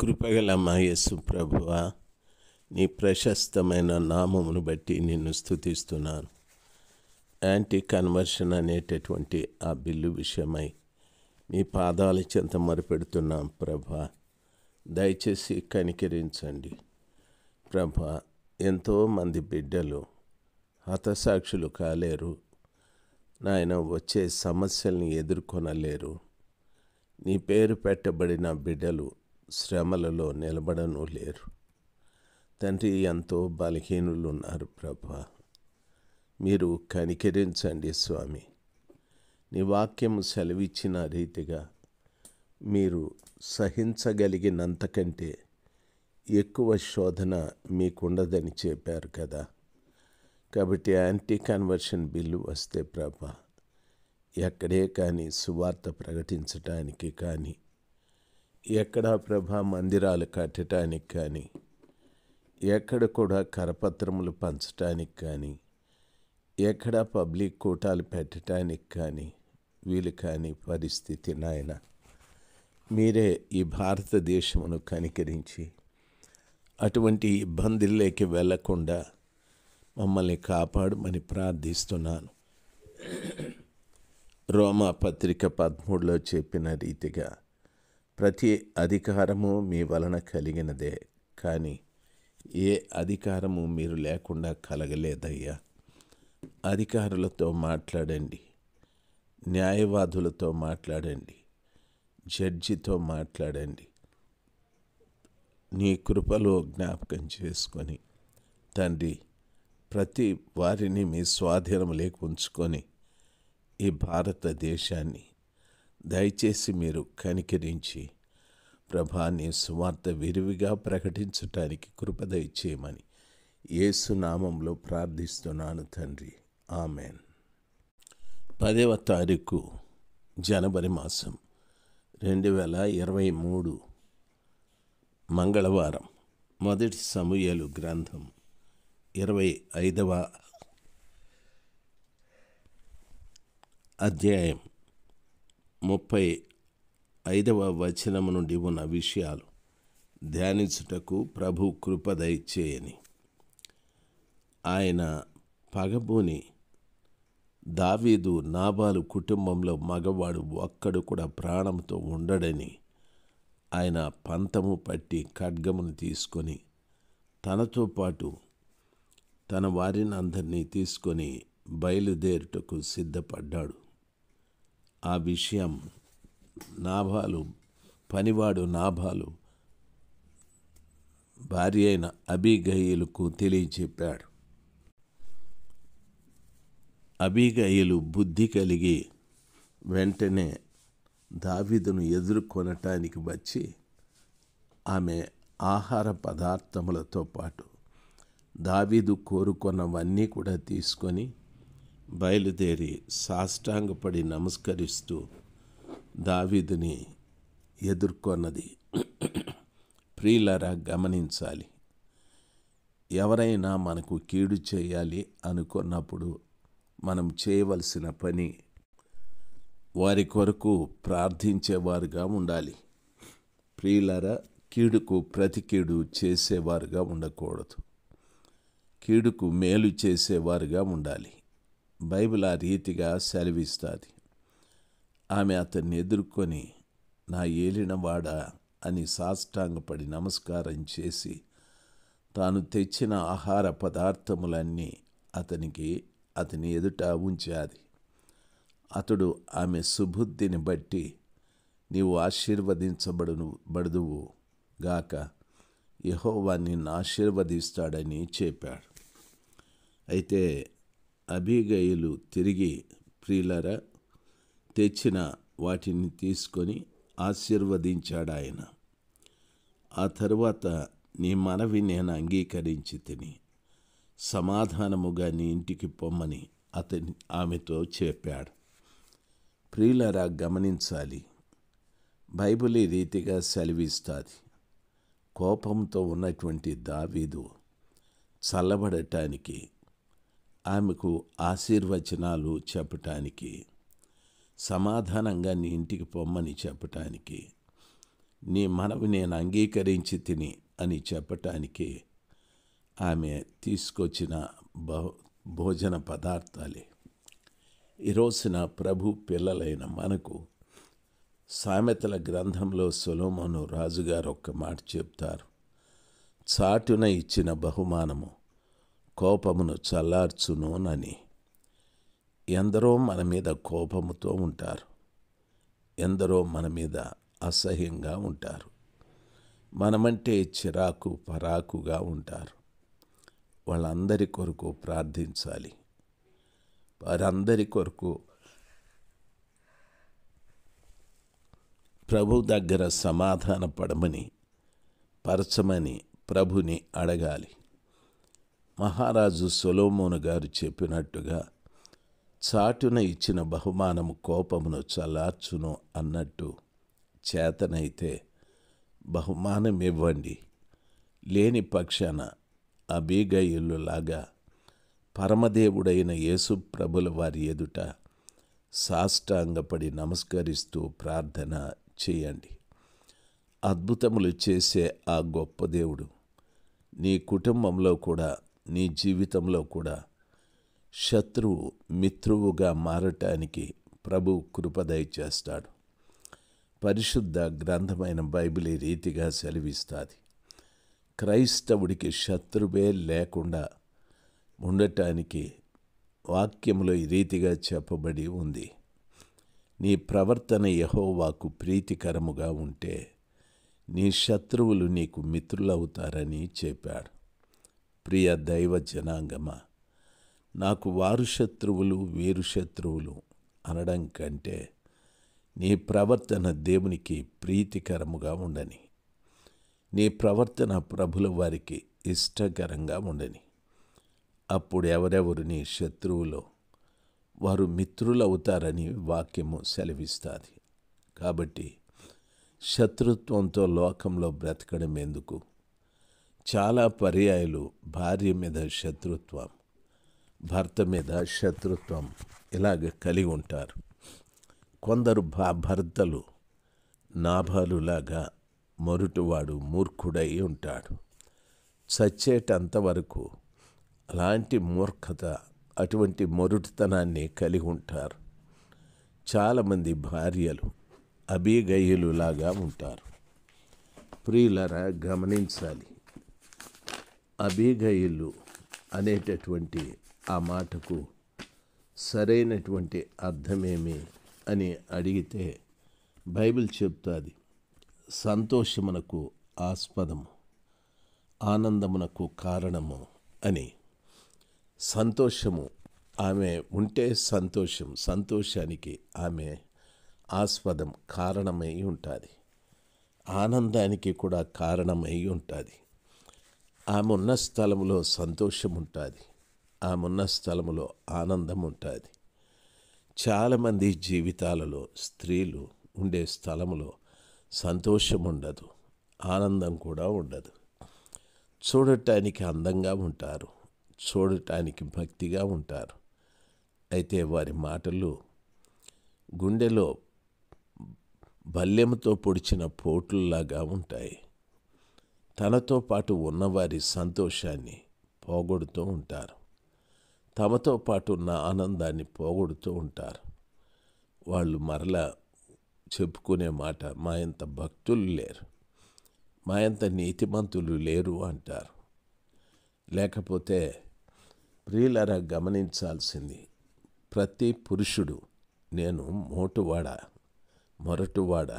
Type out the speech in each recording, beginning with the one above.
కృపగల మా యేసు ప్రభువా నీ ప్రశస్తమైన నామమును బట్టి నిన్ను స్థుతిస్తున్నాను యాంటీ కన్వర్షన్ అనేటటువంటి ఆ బిల్లు విషయమై మీ పాదాల చెంత మొరపెడుతున్నాం ప్రభా దయచేసి కనికరించండి ప్రభా ఎంతోమంది బిడ్డలు హతసాక్షులు కాలేరు నాయన వచ్చే సమస్యల్ని ఎదుర్కొనలేరు నీ పేరు పెట్టబడిన బిడ్డలు శ్రమలలో నిలబడను లేరు తండ్రి ఎంతో బలహీనులు ఉన్నారు ప్రభా మీరు కనికరించండి స్వామి నీ వాక్యము సెలవిచ్చిన రీతిగా మీరు సహించగలిగినంతకంటే ఎక్కువ శోధన మీకుండదని చెప్పారు కదా కాబట్టి యాంటీ కన్వర్షన్ బిల్లు వస్తే ప్రభా ఎక్కడే కానీ సువార్త ప్రకటించటానికి కానీ ఎక్కడా ప్రభా మందిరాలు కట్టడానికి కానీ ఎక్కడ కూడా కరపత్రములు పంచటానికి కానీ ఎక్కడ పబ్లిక్ కూటాలు పెట్టడానికి కానీ వీలు కాని పరిస్థితి నాయన మీరే ఈ భారతదేశమును కనికరించి అటువంటి ఇబ్బందుల్లోకి వెళ్లకుండా మమ్మల్ని కాపాడమని ప్రార్థిస్తున్నాను రోమా పత్రిక పదమూడులో చెప్పిన రీతిగా ప్రతి అధికారము మీ వలన కలిగినదే కానీ ఏ అధికారము మీరు లేకుండా కలగలేదయ్యా అధికారులతో మాట్లాడండి న్యాయవాదులతో మాట్లాడండి జడ్జితో మాట్లాడండి నీ కృపలో జ్ఞాపకం చేసుకొని తండ్రి ప్రతి వారిని మీ స్వాధీనం లేక ఉంచుకొని ఈ భారతదేశాన్ని దయచేసి మీరు కనికరించి ప్రభా నీ సువార్త విరివిగా ప్రకటించటానికి కృప దయచేయమని ఏసునామంలో ప్రార్థిస్తున్నాను తండ్రి ఆమెన్ పదవ తారీఖు జనవరి మాసం రెండు వేల ఇరవై మూడు మంగళవారం మొదటి సమూహలు గ్రంథం ఇరవై ఐదవ అధ్యాయం ముప్పై ఐదవ వచనము నుండి ఉన్న విషయాలు ధ్యానించుటకు ప్రభు కృప దయచేయని ఆయన పగబూని దావీదు నాబాలు కుటుంబంలో మగవాడు ఒక్కడు కూడా ప్రాణంతో ఉండడని ఆయన పంతము పట్టి ఖడ్గమును తీసుకొని తనతో పాటు తన వారిని అందరినీ తీసుకొని బయలుదేరుటకు సిద్ధపడ్డాడు ఆ విషయం నాభాలు పనివాడు నాభాలు భార్య అయిన అబిగయ్యలకు తెలియచెప్పాడు అబిగయ్యలు బుద్ధి కలిగి వెంటనే దావిదును ఎదుర్కొనటానికి వచ్చి ఆమె ఆహార పదార్థములతో పాటు దావీదు కోరుకున్నవన్నీ కూడా తీసుకొని బయలుదేరి సాష్టాంగపడి నమస్కరిస్తూ దావీదుని ఎదుర్కొన్నది ప్రియులరా గమనించాలి ఎవరైనా మనకు కీడు చేయాలి అనుకున్నప్పుడు మనం చేయవలసిన పని వారి కొరకు ప్రార్థించేవారుగా ఉండాలి ప్రియులరా కీడుకు ప్రతి కీడు చేసేవారుగా ఉండకూడదు కీడుకు మేలు చేసేవారుగా ఉండాలి బైబిల్ ఆ రీతిగా సెలవిస్తుంది ఆమె అతన్ని ఎదుర్కొని నా ఏలినవాడ అని సాష్టాంగపడి నమస్కారం చేసి తాను తెచ్చిన ఆహార పదార్థములన్నీ అతనికి అతని ఎదుట ఉంచాది అతడు ఆమె సుబుద్ధిని బట్టి నీవు ఆశీర్వదించబడును బడుదువు గాక యహోవా నిన్ను ఆశీర్వదిస్తాడని చెప్పాడు అయితే అభిగయులు తిరిగి ప్రియులరా తెచ్చిన వాటిని తీసుకొని ఆశీర్వదించాడు ఆయన ఆ తరువాత నీ మనవి నేను అంగీకరించి తిని సమాధానముగా నీ ఇంటికి పొమ్మని అతని ఆమెతో చెప్పాడు ప్రియులరా గమనించాలి బైబిల్ ఈ రీతిగా సెలవిస్తుంది కోపంతో ఉన్నటువంటి దావీదు చల్లబడటానికి ఆమెకు ఆశీర్వచనాలు చెప్పటానికి సమాధానంగా నీ ఇంటికి పొమ్మని చెప్పటానికి నీ మనవి నేను అంగీకరించి తిని అని చెప్పటానికి ఆమె తీసుకొచ్చిన బహు భోజన పదార్థాలే ఈ రోజున ప్రభు పిల్లలైన మనకు సామెతల గ్రంథంలో సొలోమోను రాజుగారు ఒక్క మాట చెప్తారు చాటున ఇచ్చిన బహుమానము కోపమును చల్లార్చునోనని ఎందరో మన మీద కోపముతో ఉంటారు ఎందరో మన మీద అసహ్యంగా ఉంటారు మనమంటే చిరాకు పరాకుగా ఉంటారు వాళ్ళందరి కొరకు ప్రార్థించాలి వారందరి కొరకు ప్రభు దగ్గర సమాధాన పడమని పరచమని ప్రభుని అడగాలి మహారాజు సొలోమోను గారు చెప్పినట్టుగా చాటున ఇచ్చిన బహుమానము కోపమును చల్లార్చును అన్నట్టు చేతనైతే బహుమానం ఇవ్వండి లేని పక్షాన అబీగయిల్లులాగా పరమదేవుడైన యేసు ప్రభుల వారి ఎదుట సాష్టాంగపడి నమస్కరిస్తూ ప్రార్థన చేయండి అద్భుతములు చేసే ఆ గొప్ప దేవుడు నీ కుటుంబంలో కూడా నీ జీవితంలో కూడా శత్రువు మిత్రువుగా మారటానికి ప్రభు కృపదయ చేస్తాడు పరిశుద్ధ గ్రంథమైన బైబిల్ ఈ రీతిగా సెలవిస్తుంది క్రైస్తవుడికి శత్రువే లేకుండా ఉండటానికి వాక్యములో ఈ రీతిగా చెప్పబడి ఉంది నీ ప్రవర్తన యహోవాకు ప్రీతికరముగా ఉంటే నీ శత్రువులు నీకు మిత్రులవుతారని చెప్పాడు ప్రియ దైవ జనాంగమా నాకు వారు శత్రువులు వీరు శత్రువులు అనడం కంటే నీ ప్రవర్తన దేవునికి ప్రీతికరముగా ఉండని నీ ప్రవర్తన ప్రభుల వారికి ఇష్టకరంగా ఉండని అప్పుడు ఎవరెవరు నీ శత్రువులో వారు మిత్రులవుతారని వాక్యము సెలవిస్తుంది కాబట్టి శత్రుత్వంతో లోకంలో బ్రతకడం ఎందుకు చాలా పర్యాయాలు భార్య మీద శత్రుత్వం భర్త మీద శత్రుత్వం ఇలాగ కలిగి ఉంటారు కొందరు భా భర్తలు నాభాలులాగా మొరుటువాడు మూర్ఖుడై ఉంటాడు చచ్చేటంత వరకు అలాంటి మూర్ఖత అటువంటి మొరుటుతనాన్ని కలిగి ఉంటారు చాలామంది భార్యలు అబీగయ్యులులాగా ఉంటారు ప్రియులరా గమనించాలి అబీగయిలు అనేటటువంటి ఆ మాటకు సరైనటువంటి అర్థమేమి అని అడిగితే బైబిల్ చెప్తుంది సంతోషమునకు ఆస్పదము ఆనందమునకు కారణము అని సంతోషము ఆమె ఉంటే సంతోషం సంతోషానికి ఆమె ఆస్పదం కారణమై ఉంటుంది ఆనందానికి కూడా కారణమై ఉంటుంది ఆమె ఉన్న స్థలంలో సంతోషం ఉంటుంది ఆమె ఉన్న స్థలంలో ఆనందం ఉంటుంది చాలామంది జీవితాలలో స్త్రీలు ఉండే స్థలంలో సంతోషం ఉండదు ఆనందం కూడా ఉండదు చూడటానికి అందంగా ఉంటారు చూడటానికి భక్తిగా ఉంటారు అయితే వారి మాటలు గుండెలో బల్యముతో పొడిచిన పోట్లులాగా ఉంటాయి తనతో పాటు ఉన్నవారి సంతోషాన్ని పోగొడుతూ ఉంటారు తమతో పాటు ఉన్న ఆనందాన్ని పోగొడుతూ ఉంటారు వాళ్ళు మరలా చెప్పుకునే మాట మా ఇంత భక్తులు లేరు మా ఇంత నీతిమంతులు లేరు అంటారు లేకపోతే ప్రియులరా గమనించాల్సింది ప్రతి పురుషుడు నేను మోటువాడా మొరటువాడా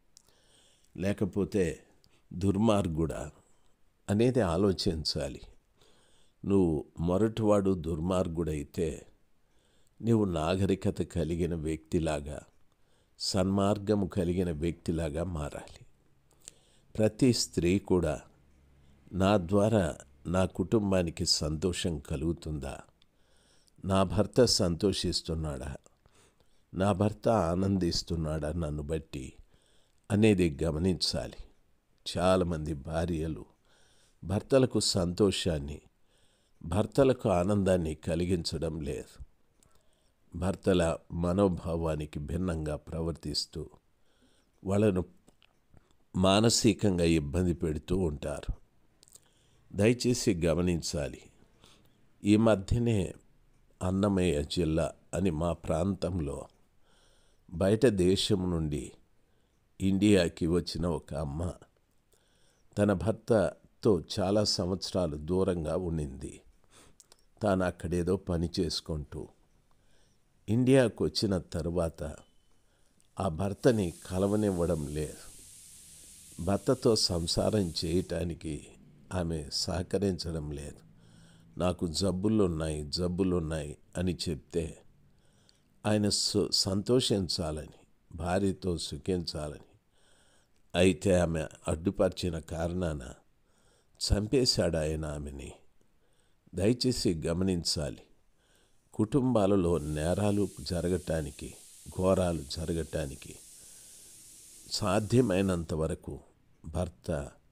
లేకపోతే దుర్మార్గుడా అనేది ఆలోచించాలి నువ్వు మొరటివాడు దుర్మార్గుడైతే నీవు నాగరికత కలిగిన వ్యక్తిలాగా సన్మార్గము కలిగిన వ్యక్తిలాగా మారాలి ప్రతి స్త్రీ కూడా నా ద్వారా నా కుటుంబానికి సంతోషం కలుగుతుందా నా భర్త సంతోషిస్తున్నాడా నా భర్త ఆనందిస్తున్నాడా నన్ను బట్టి అనేది గమనించాలి చాలామంది భార్యలు భర్తలకు సంతోషాన్ని భర్తలకు ఆనందాన్ని కలిగించడం లేదు భర్తల మనోభావానికి భిన్నంగా ప్రవర్తిస్తూ వాళ్ళను మానసికంగా ఇబ్బంది పెడుతూ ఉంటారు దయచేసి గమనించాలి ఈ మధ్యనే అన్నమయ్య జిల్లా అని మా ప్రాంతంలో బయట దేశం నుండి ఇండియాకి వచ్చిన ఒక అమ్మ తన భర్తతో చాలా సంవత్సరాలు దూరంగా ఉండింది తాను అక్కడేదో పని చేసుకుంటూ ఇండియాకు వచ్చిన తర్వాత ఆ భర్తని కలవనివ్వడం లేదు భర్తతో సంసారం చేయటానికి ఆమె సహకరించడం లేదు నాకు జబ్బులున్నాయి జబ్బులున్నాయి అని చెప్తే ఆయన సు సంతోషించాలని భార్యతో సుఖించాలని అయితే ఆమె అడ్డుపరిచిన కారణాన చంపేశాడు ఆయన ఆమెని దయచేసి గమనించాలి కుటుంబాలలో నేరాలు జరగటానికి ఘోరాలు జరగటానికి సాధ్యమైనంత వరకు భర్త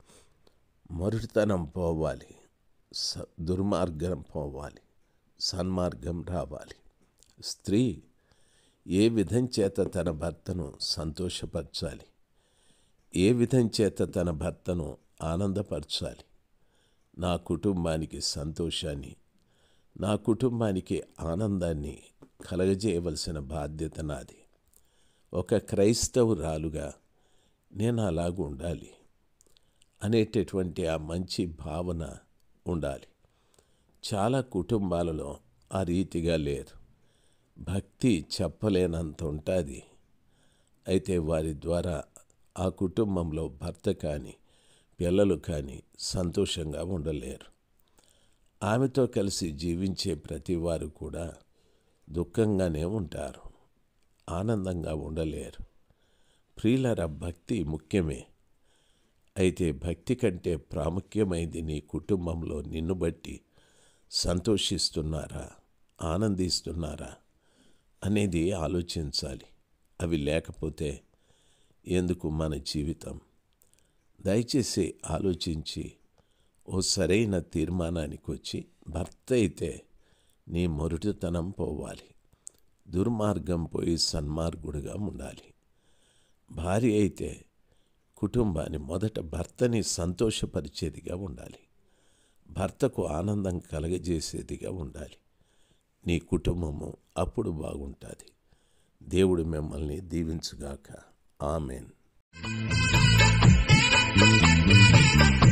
మరుడితనం పోవాలి స దుర్మార్గం పోవాలి సన్మార్గం రావాలి స్త్రీ ఏ విధం చేత తన భర్తను సంతోషపరచాలి ఏ విధం చేత తన భర్తను ఆనందపరచాలి నా కుటుంబానికి సంతోషాన్ని నా కుటుంబానికి ఆనందాన్ని కలగజేయవలసిన బాధ్యత నాది ఒక క్రైస్తవురాలుగా నేను అలాగ ఉండాలి అనేటటువంటి ఆ మంచి భావన ఉండాలి చాలా కుటుంబాలలో ఆ రీతిగా లేదు భక్తి చెప్పలేనంత ఉంటుంది అయితే వారి ద్వారా ఆ కుటుంబంలో భర్త కానీ పిల్లలు కానీ సంతోషంగా ఉండలేరు ఆమెతో కలిసి జీవించే ప్రతి వారు కూడా దుఃఖంగానే ఉంటారు ఆనందంగా ఉండలేరు ప్రియులర భక్తి ముఖ్యమే అయితే భక్తి కంటే ప్రాముఖ్యమైంది నీ కుటుంబంలో నిన్ను బట్టి సంతోషిస్తున్నారా ఆనందిస్తున్నారా అనేది ఆలోచించాలి అవి లేకపోతే ఎందుకు మన జీవితం దయచేసి ఆలోచించి ఓ సరైన తీర్మానానికి వచ్చి భర్త అయితే నీ మొరుటితనం పోవాలి దుర్మార్గం పోయి సన్మార్గుడుగా ఉండాలి భార్య అయితే కుటుంబాన్ని మొదట భర్తని సంతోషపరిచేదిగా ఉండాలి భర్తకు ఆనందం కలగజేసేదిగా ఉండాలి నీ కుటుంబము అప్పుడు బాగుంటుంది దేవుడు మిమ్మల్ని దీవించుగాక ఆమెన్